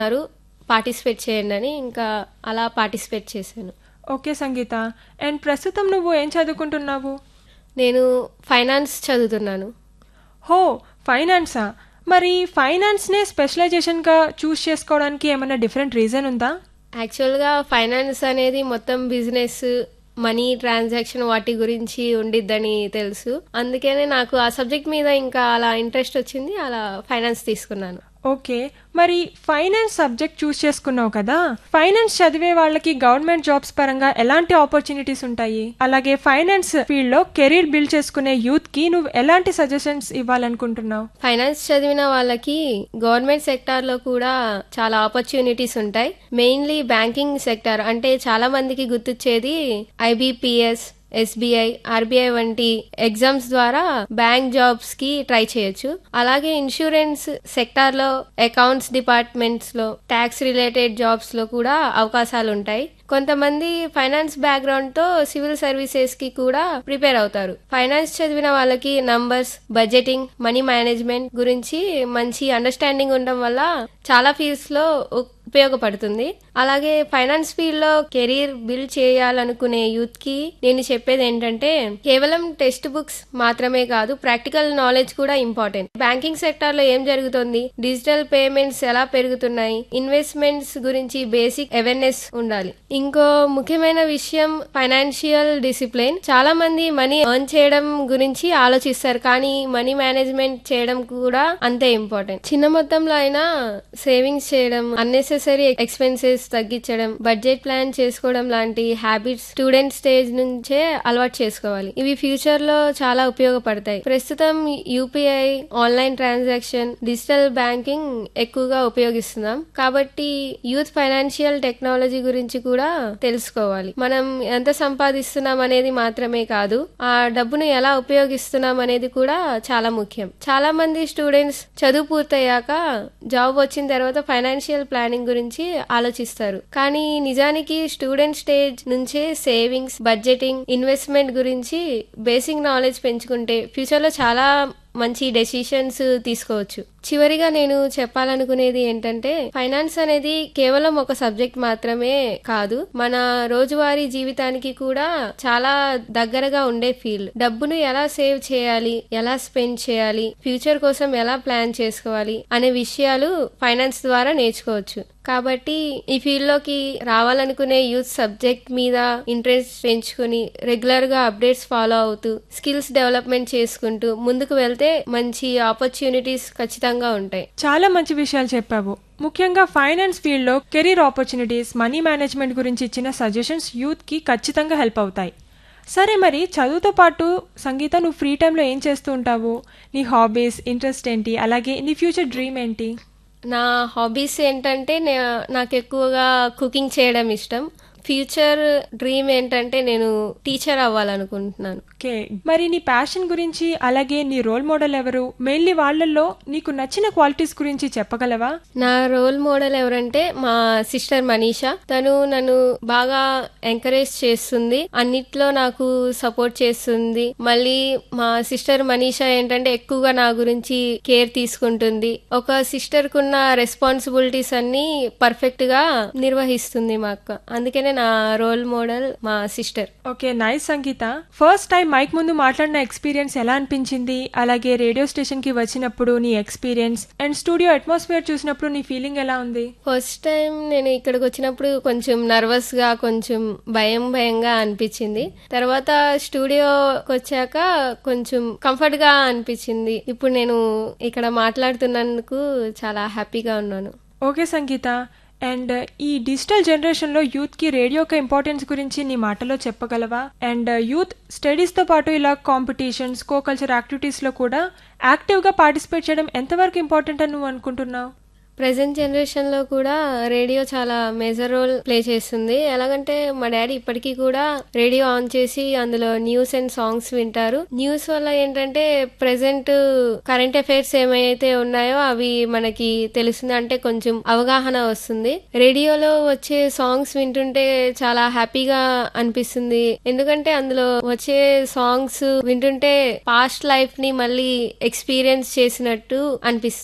అన్నారు పార్టిసిపేట్ చేయండి అని ఇంకా అలా పార్టిసిపేట్ చేశాను ఓకే సంగీత అండ్ ప్రస్తుతం నువ్వు ఏం చదువుకుంటున్నావు నేను ఫైనాన్స్ చదువుతున్నాను హో ఫైనాన్సా మరి ఫైనాన్స్నే స్పెషలైజేషన్గా చూస్ చేసుకోవడానికి ఏమైనా డిఫరెంట్ రీజన్ ఉందా యాక్చువల్గా ఫైనాన్స్ అనేది మొత్తం బిజినెస్ మనీ ట్రాన్సాక్షన్ వాటి గురించి ఉండిద్దని తెలుసు అందుకనే నాకు ఆ సబ్జెక్ట్ మీద ఇంకా అలా ఇంట్రెస్ట్ వచ్చింది అలా ఫైనాన్స్ తీసుకున్నాను ఓకే మరి ఫైనాన్స్ సబ్జెక్ట్ చూస్ చేసుకున్నావు కదా ఫైనాన్స్ చదివే వాళ్ళకి గవర్నమెంట్ జాబ్స్ పరంగా ఎలాంటి ఆపర్చునిటీస్ ఉంటాయి అలాగే ఫైనాన్స్ ఫీల్డ్ లో కెరీర్ బిల్డ్ చేసుకునే యూత్ కి నువ్వు ఎలాంటి సజెషన్స్ ఇవ్వాలనుకుంటున్నావు ఫైనాన్స్ చదివిన వాళ్ళకి గవర్నమెంట్ సెక్టార్ లో కూడా చాలా ఆపర్చునిటీస్ ఉంటాయి మెయిన్లీ బ్యాంకింగ్ సెక్టార్ అంటే చాలా మందికి గుర్తొచ్చేది ఐబీపీఎస్ ఎస్బీఐ ఆర్బీఐ వంటి ఎగ్జామ్స్ ద్వారా బ్యాంక్ జాబ్స్ కి ట్రై చేయొచ్చు అలాగే ఇన్సూరెన్స్ సెక్టార్ లో అకౌంట్స్ డిపార్ట్మెంట్స్ లో ట్యాక్స్ రిలేటెడ్ జాబ్స్ లో కూడా అవకాశాలు ఉంటాయి కొంతమంది ఫైనాన్స్ బ్యాక్గ్రౌండ్ తో సివిల్ సర్వీసెస్ కి కూడా ప్రిపేర్ అవుతారు ఫైనాన్స్ చదివిన వాళ్ళకి నంబర్స్ బడ్జెటింగ్ మనీ మేనేజ్మెంట్ గురించి మంచి అండర్స్టాండింగ్ ఉండడం వల్ల చాలా ఫీల్డ్స్ లో ఉపయోగపడుతుంది అలాగే ఫైనాన్స్ ఫీల్డ్ లో కెరీర్ బిల్డ్ చేయాలనుకునే యూత్ కి నేను చెప్పేది ఏంటంటే కేవలం టెక్స్ట్ బుక్స్ మాత్రమే కాదు ప్రాక్టికల్ నాలెడ్జ్ కూడా ఇంపార్టెంట్ బ్యాంకింగ్ సెక్టార్ లో ఏం జరుగుతుంది డిజిటల్ పేమెంట్స్ ఎలా పెరుగుతున్నాయి ఇన్వెస్ట్మెంట్స్ గురించి బేసిక్ అవేర్నెస్ ఉండాలి ఇంకో ముఖ్యమైన విషయం ఫైనాన్షియల్ డిసిప్లిన్ చాలా మంది మనీ ఎర్న్ చేయడం గురించి ఆలోచిస్తారు కానీ మనీ మేనేజ్మెంట్ చేయడం కూడా అంతే ఇంపార్టెంట్ చిన్న మొత్తంలో అయినా సేవింగ్స్ చేయడం అన్నెసెసరీ ఎక్స్పెన్సెస్ తగ్గించడం బడ్జెట్ ప్లాన్ చేసుకోవడం లాంటి హ్యాబిట్స్ స్టూడెంట్ స్టేజ్ నుంచే అలవాటు చేసుకోవాలి ఇవి ఫ్యూచర్ లో చాలా ఉపయోగపడతాయి ప్రస్తుతం UPI online transaction digital banking ఎక్కువగా ఉపయోగిస్తున్నాం కాబట్టి యూత్ ఫైనాన్షియల్ టెక్నాలజీ గురించి కూడా తెలుసుకోవాలి మనం ఎంత సంపాదిస్తున్నాం అనేది మాత్రమే కాదు ఆ డబ్బును ఎలా ఉపయోగిస్తున్నాం అనేది కూడా చాలా ముఖ్యం చాలా మంది స్టూడెంట్స్ చదువు పూర్తయ్యాక జాబ్ వచ్చిన తర్వాత ఫైనాన్షియల్ ప్లానింగ్ గురించి ఆలోచిస్తారు కానీ నిజానికి స్టూడెంట్ స్టేజ్ నుంచే సేవింగ్స్ బడ్జెటింగ్ ఇన్వెస్ట్మెంట్ గురించి బేసిక్ నాలెడ్జ్ పెంచుకుంటే ఫ్యూచర్ లో చాలా మంచి డెసిషన్స్ తీసుకోవచ్చు చివరిగా నేను చెప్పాలనుకునేది ఏంటంటే ఫైనాన్స్ అనేది కేవలం ఒక సబ్జెక్ట్ మాత్రమే కాదు మన రోజువారీ జీవితానికి కూడా చాలా దగ్గరగా ఉండే ఫీల్డ్ డబ్బును ఎలా సేవ్ చేయాలి ఎలా స్పెండ్ చేయాలి ఫ్యూచర్ కోసం ఎలా ప్లాన్ చేసుకోవాలి అనే విషయాలు ఫైనాన్స్ ద్వారా నేర్చుకోవచ్చు కాబట్టి ఈ ఫీల్డ్ లోకి రావాలనుకునే యూత్ సబ్జెక్ట్ మీద ఇంట్రెస్ట్ పెంచుకుని రెగ్యులర్ గా అప్డేట్స్ ఫాలో అవుతూ స్కిల్స్ డెవలప్మెంట్ చేసుకుంటూ ముందుకు వెళ్తే మంచి ఆపర్చునిటీస్ ఖచ్చితంగా ఉంటాయి చాలా మంచి విషయాలు చెప్పావు ముఖ్యంగా ఫైనాన్స్ ఫీల్డ్లో కెరీర్ ఆపర్చునిటీస్ మనీ మేనేజ్మెంట్ గురించి ఇచ్చిన సజెషన్స్ యూత్కి ఖచ్చితంగా హెల్ప్ అవుతాయి సరే మరి చదువుతో పాటు సంగీత నువ్వు ఫ్రీ టైంలో ఏం చేస్తూ ఉంటావు నీ హాబీస్ ఇంట్రెస్ట్ ఏంటి అలాగే నీ ఫ్యూచర్ డ్రీమ్ ఏంటి నా హాబీస్ ఏంటంటే నే- నాకు ఎక్కువగా కుకింగ్ చేయడం ఇష్టం ఫ్యూచర్ డ్రీమ్ ఏంటంటే నేను టీచర్ అవ్వాలనుకుంటున్నాను ఓకే మరి నీ ప్యాషన్ గురించి అలాగే నీ రోల్ మోడల్ ఎవరు మెయిన్లీ వాళ్ళల్లో నీకు నచ్చిన క్వాలిటీస్ గురించి చెప్పగలవా నా రోల్ మోడల్ ఎవరంటే మా సిస్టర్ మనీషా తను నన్ను బాగా ఎంకరేజ్ చేస్తుంది అన్నిట్లో నాకు సపోర్ట్ చేస్తుంది మళ్ళీ మా సిస్టర్ మనీషా ఏంటంటే ఎక్కువగా నా గురించి కేర్ తీసుకుంటుంది ఒక సిస్టర్ కున్న రెస్పాన్సిబిలిటీస్ అన్ని పర్ఫెక్ట్ గా నిర్వహిస్తుంది మా అక్క అందుకనే నా రోల్ మోడల్ మా sister okay nice Sangeetha first time mike ముందు మాట్లాడిన ఎక్స్పీరియన్స్ ఎలా అనిపించింది అలాగే రేడియో స్టేషన్ కి వచ్చినప్పుడు నీ ఎక్స్పీరియన్స్ అండ్ స్టూడియో అట్మాస్ఫియర్ చూసినప్పుడు నీ ఫీలింగ్ ఎలా ఉంది ఫస్ట్ టైం నేను ఇక్కడికి వచ్చినప్పుడు కొంచెం నర్వస్ గా కొంచెం భయం భయంగా అనిపించింది తర్వాత స్టూడియోకి వచ్చాక కొంచెం కంఫర్ట్ గా అనిపించింది ఇప్పుడు నేను ఇక్కడ మాట్లాడుతున్నందుకు చాలా హ్యాపీగా ఉన్నాను ఓకే సంగీత అండ్ ఈ డిజిటల్ జనరేషన్లో యూత్కి రేడియో యొక్క ఇంపార్టెన్స్ గురించి నీ మాటలో చెప్పగలవా అండ్ యూత్ స్టడీస్తో పాటు ఇలా కాంపిటీషన్స్ కో కల్చర్ యాక్టివిటీస్లో కూడా యాక్టివ్గా పార్టిసిపేట్ చేయడం ఎంతవరకు ఇంపార్టెంట్ అని నువ్వు అనుకుంటున్నావు ప్రజెంట్ జనరేషన్ లో కూడా రేడియో చాలా మేజర్ రోల్ ప్లే చేస్తుంది ఎలాగంటే మా డాడీ ఇప్పటికీ కూడా రేడియో ఆన్ చేసి అందులో న్యూస్ అండ్ సాంగ్స్ వింటారు న్యూస్ వల్ల ఏంటంటే ప్రెసెంట్ కరెంట్ అఫైర్స్ ఏమైతే ఉన్నాయో అవి మనకి తెలుస్తుంది అంటే కొంచెం అవగాహన వస్తుంది రేడియోలో వచ్చే సాంగ్స్ వింటుంటే చాలా హ్యాపీగా అనిపిస్తుంది ఎందుకంటే అందులో వచ్చే సాంగ్స్ వింటుంటే పాస్ట్ లైఫ్ ని మళ్ళీ ఎక్స్పీరియన్స్ చేసినట్టు అనిపిస్తుంది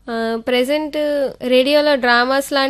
ప్రజెంట్ రేడియోలో డ్రామాస్ లాంటి